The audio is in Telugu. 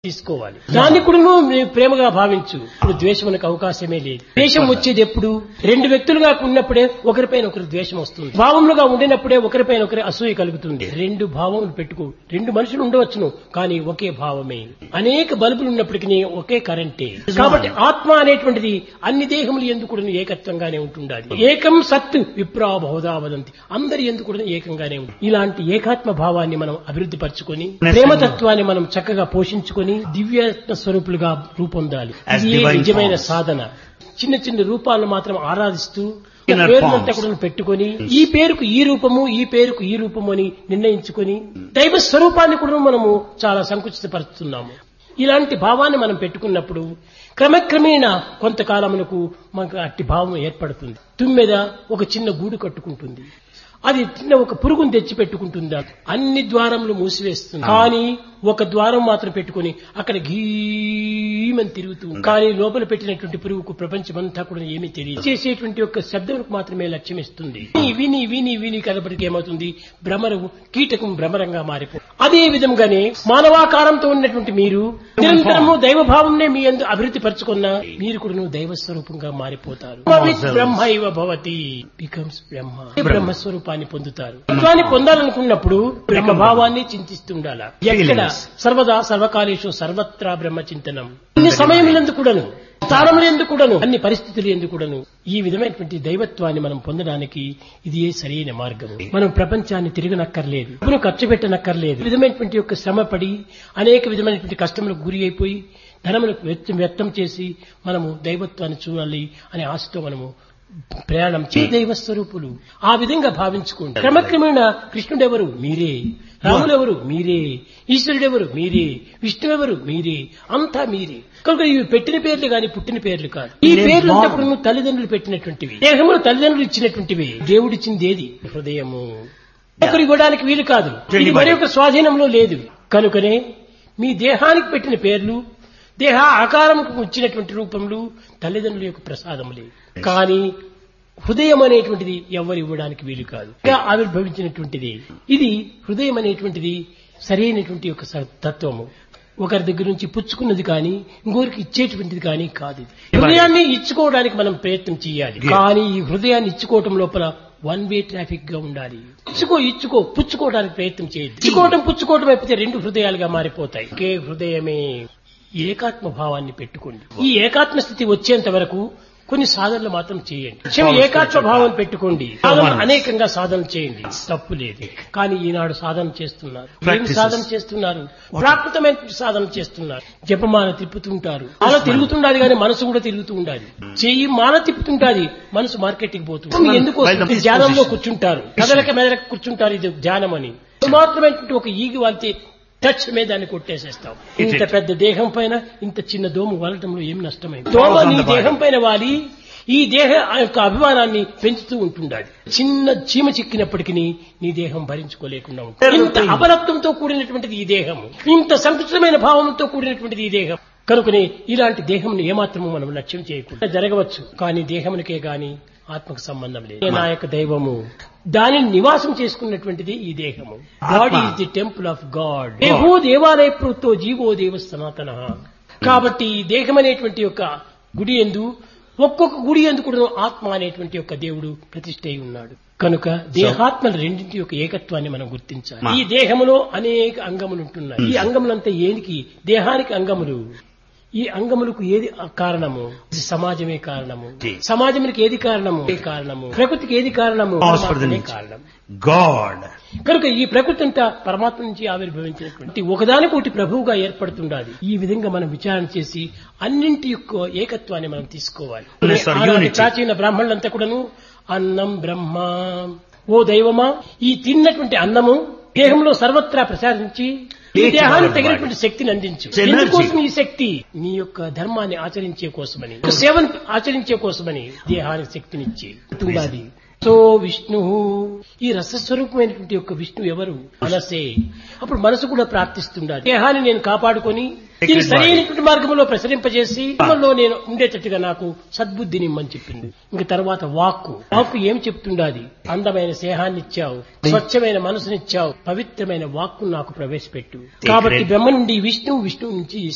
తీసుకోవాలి దాన్ని కూడా నువ్వు ప్రేమగా భావించు ఇప్పుడు ద్వేషమునకు అవకాశమే లేదు ద్వేషం వచ్చేది ఎప్పుడు రెండు వ్యక్తులుగా ఉన్నప్పుడే ఒకరిపైన ఒకరు ద్వేషం వస్తుంది భావములుగా ఉండినప్పుడే ఒకరిపైన ఒకరి అసూయ కలుగుతుంది రెండు భావములు పెట్టుకో రెండు మనుషులు ఉండవచ్చును కానీ ఒకే భావమే అనేక బల్బులు ఉన్నప్పటికీ ఒకే కరెంటే కాబట్టి ఆత్మ అనేటువంటిది అన్ని దేహములు ఎందుకు కూడా ఏకత్వంగానే ఉంటుండాలి ఏకం సత్ విప్రా బహుదా వదంతి అందరి ఎందుకు కూడా ఏకంగానే ఉంటుంది ఇలాంటి ఏకాత్మ భావాన్ని మనం అభివృద్ధి పరచుకొని ప్రేమతత్వాన్ని మనం చక్కగా పోషించుకొని దివ్యాత్మ స్వరూపులుగా రూపొందాలి As ఇది divine నిజమైన forms. సాధన చిన్న చిన్న రూపాలను మాత్రం ఆరాధిస్తూ Inner పేరునంతా forms. కూడా పెట్టుకొని ఈ పేరుకు ఈ రూపము ఈ పేరుకు ఈ రూపము అని నిర్ణయించుకొని దైవ స్వరూపాన్ని కూడా మనము చాలా సంకుచితపరుస్తున్నాము ఇలాంటి భావాన్ని మనం పెట్టుకున్నప్పుడు క్రమక్రమేణా కొంతకాలమునకు మనకు అట్టి భావం ఏర్పడుతుంది తుమ్మెద ఒక చిన్న గూడు కట్టుకుంటుంది అది చిన్న ఒక పురుగును తెచ్చి పెట్టుకుంటుందా అన్ని ద్వారములు మూసివేస్తుంది కానీ ఒక ద్వారం మాత్రం పెట్టుకుని అక్కడ గీమని తిరుగుతూ ఉంది. కానీ లోపల పెట్టినటువంటి పురుగుకు ప్రపంచమంతా కూడా ఏమీ తెలియదు చేసేటువంటి ఒక శబ్దములకు మాత్రమే లక్ష్యం ఇస్తుంది విని విని విని విని కనబడికి ఏమవుతుంది భ్రమరము కీటకం భ్రమరంగా మారిపో అదే విధంగానే మానవాకారంతో ఉన్నటువంటి మీరు నిరంతరము దైవ భావంనే మీ అందు అభివృద్ధి పరచుకున్న మీరు కూడా నువ్వు దైవ స్వరూపంగా మారిపోతారు విత్ బ్రహ్మ ఇవ భవతి బికమ్స్ బ్రహ్మ బ్రహ్మ స్వరూపాన్ని పొందుతారు తత్వాన్ని పొందాలనుకున్నప్పుడు బ్రహ్మ భావాన్ని చింతిస్తుండాలా ఎక్కడ సర్వదా సర్వకాలేషు సర్వత్రా బ్రహ్మ చింతనం అన్ని సమయములందు కూడాను స్థానములందు కూడాను అన్ని పరిస్థితులు ఎందు కూడాను ఈ విధమైనటువంటి దైవత్వాన్ని మనం పొందడానికి ఇది ఏ సరైన మార్గం మనం ప్రపంచాన్ని తిరగనక్కర్లేదు డబ్బును ఖర్చు పెట్టనక్కర్లేదు ఈ విధమైనటువంటి యొక్క శ్రమపడి అనేక విధమైనటువంటి కష్టములకు గురి అయిపోయి ధనములకు వ్యర్థం వ్యర్థం చేసి మనము దైవత్వాన్ని చూడాలి అనే ఆశతో మనము ప్రయాణం చే దైవ స్వరూపులు ఆ విధంగా భావించుకోండి క్రమక్రమేణ కృష్ణుడెవరు మీరే రాములెవరు మీరే ఈశ్వరుడెవరు మీరే విష్ణువెవరు మీరే అంతా మీరే కనుక ఇవి పెట్టిన పేర్లు కాని పుట్టిన పేర్లు కాదు ఈ పేర్లు అంతప్పుడు నువ్వు తల్లిదండ్రులు పెట్టినటువంటివి దేహములు తల్లిదండ్రులు ఇచ్చినటువంటివి దేవుడిచ్చింది ఏది హృదయము ఒకరు ఇవ్వడానికి వీలు కాదు ఇది మరి యొక్క స్వాధీనంలో లేదు కనుకనే మీ దేహానికి పెట్టిన పేర్లు దేహ ఆకారంకు వచ్చినటువంటి రూపంలో తల్లిదండ్రుల యొక్క ప్రసాదములే కానీ హృదయం అనేటువంటిది ఎవరు ఇవ్వడానికి వీలు కాదు ఇంకా ఆవిర్భవించినటువంటిది ఇది హృదయం అనేటువంటిది సరైనటువంటి యొక్క స- తత్వము ఒకరి దగ్గర నుంచి పుచ్చుకున్నది కానీ ఇంకొకరికి ఇచ్చేటువంటిది కానీ కాదు ఇది హృదయాన్ని ఇచ్చుకోవడానికి మనం ప్రయత్నం చేయాలి కానీ ఈ హృదయాన్ని ఇచ్చుకోవటం లోపల వన్ వే ట్రాఫిక్ గా ఉండాలి ఇచ్చుకో ఇచ్చుకో పుచ్చుకోవడానికి ప్రయత్నం చేయదు ఇచ్చుకోవటం పుచ్చుకోవటం అయిపోతే రెండు హృదయాలుగా మారిపోతాయి ఒకే హృదయమే ఏకాత్మ భావాన్ని పెట్టుకోండి ఈ ఏకాత్మ స్థితి వచ్చేంత వరకు కొన్ని సాధనలు మాత్రం చేయండి చిన్న ఏకాత్మ భావం పెట్టుకోండి సాధన అనేకంగా సాధన చేయండి తప్పు లేదు కానీ ఈనాడు సాధన చేస్తున్నారు ఏం Practices. సాధన చేస్తున్నారు ప్రాకృతమైన సాధన చేస్తున్నారు జపమాల తిప్పుతుంటారు అలా తిరుగుతుండాలి కానీ మనసు కూడా తిరుగుతూ ఉండాలి చెయ్యి మాల తిప్పుతుంటాది మనసు మార్కెట్కి పోతుంది ఎందుకు By the ధ్యానంలో disposition. కూర్చుంటారు కదలక మెదలక కూర్చుంటారు ఇది ధ్యానం అని మాత్రమైనటువంటి ఒక ఈగి వాళ్తే టచ్ మీద దాన్ని కొట్టేసేస్తాం ఇంత పెద్ద దేహం పైన ఇంత చిన్న దోమ వలటంలో ఏం నష్టమైంది దోమ నీ దేహం పైన వాలి ఈ దేహ యొక్క అభిమానాన్ని పెంచుతూ ఉంటుండాలి చిన్న చీమ చిక్కినప్పటికీ నీ దేహం భరించుకోలేకుండా ఉంటుంది ఇంత అబలత్వంతో కూడినటువంటిది ఈ దేహం ఇంత సంకుచితమైన భావంతో కూడినటువంటిది ఈ దేహం కనుకనే ఇలాంటి దేహం ఏమాత్రము మనం లక్ష్యం చేయకుండా జరగవచ్చు కానీ దేహమునికే గాని ఆత్మకు సంబంధం లేదు ఇదే నా యొక్క దైవము దానిని నివాసం చేసుకున్నటువంటిది ఈ దేహము body is the temple of God దేహో దేవాలయ ప్రవృత్తో జీవో దేవ సనాతన కాబట్టి ఈ దేహం అనేటువంటి యొక్క గుడి ఎందు ఒక్కొక్క గుడి ఎందు కూడా ఆత్మ అనేటువంటి యొక్క దేవుడు ప్రతిష్ఠ అయి ఉన్నాడు కనుక దేహాత్మల రెండింటి యొక్క ఏకత్వాన్ని మనం గుర్తించాలి ఈ దేహములో అనేక అంగములు ఉంటున్నాయి ఈ అంగములంతా ఏనికి దేహానికి అంగములు ఈ అంగములకు ఏది కారణము ఇది సమాజమే కారణము సమాజానికి ఏది కారణము ఏ కారణము ప్రకృతికి ఏది కారణము Cause for the పరమాత్మనే nature. కారణం God. కనుక ఈ ప్రకృతి అంతా పరమాత్మ నుంచి ఆవిర్భవించినటువంటి ఒకదానికొకటి ప్రభువుగా ఏర్పడుతుండాలి ఈ విధంగా మనం విచారణ చేసి అన్నింటి యొక్క ఏకత్వాన్ని మనం తీసుకోవాలి Yes, sir, ఆనాటి unity. ప్రాచీన బ్రాహ్మణులంతా కూడాను అన్నం బ్రహ్మ ఓ దైవమా ఈ తిన్నటువంటి అన్నము దేహంలో సర్వత్రా ప్రసాదించి ఈ Each దేహానికి one తగినటువంటి శక్తిని అందించు It's energy. ఎందుకోసం ఈ శక్తి నీ యొక్క ధర్మాన్ని ఆచరించే కోసమని సేవను ఆచరించే కోసమని దేహానికి శక్తినిచ్చి ఉండాలి సో విష్ణు ఈ రసస్వరూపమైనటువంటి యొక్క విష్ణు ఎవరు మనసే అప్పుడు మనసు కూడా ప్రార్థిస్తుండాలి దేహాన్ని నేను కాపాడుకొని దీన్ని సరైనటువంటి మార్గంలో ప్రసరింపజేసి కర్మల్లో నేను ఉండేటట్టుగా నాకు సద్బుద్ధిని ఇమ్మని చెప్పింది ఇంక తర్వాత వాక్కు వాక్కు ఏం చెప్తుండాది అందమైన స్నేహాన్ని ఇచ్చావు స్వచ్ఛమైన మనసునిచ్చావు పవిత్రమైన వాక్కు నాకు ప్రవేశపెట్టు కాబట్టి బ్రహ్మ నుండి విష్ణువు విష్ణువు నుంచి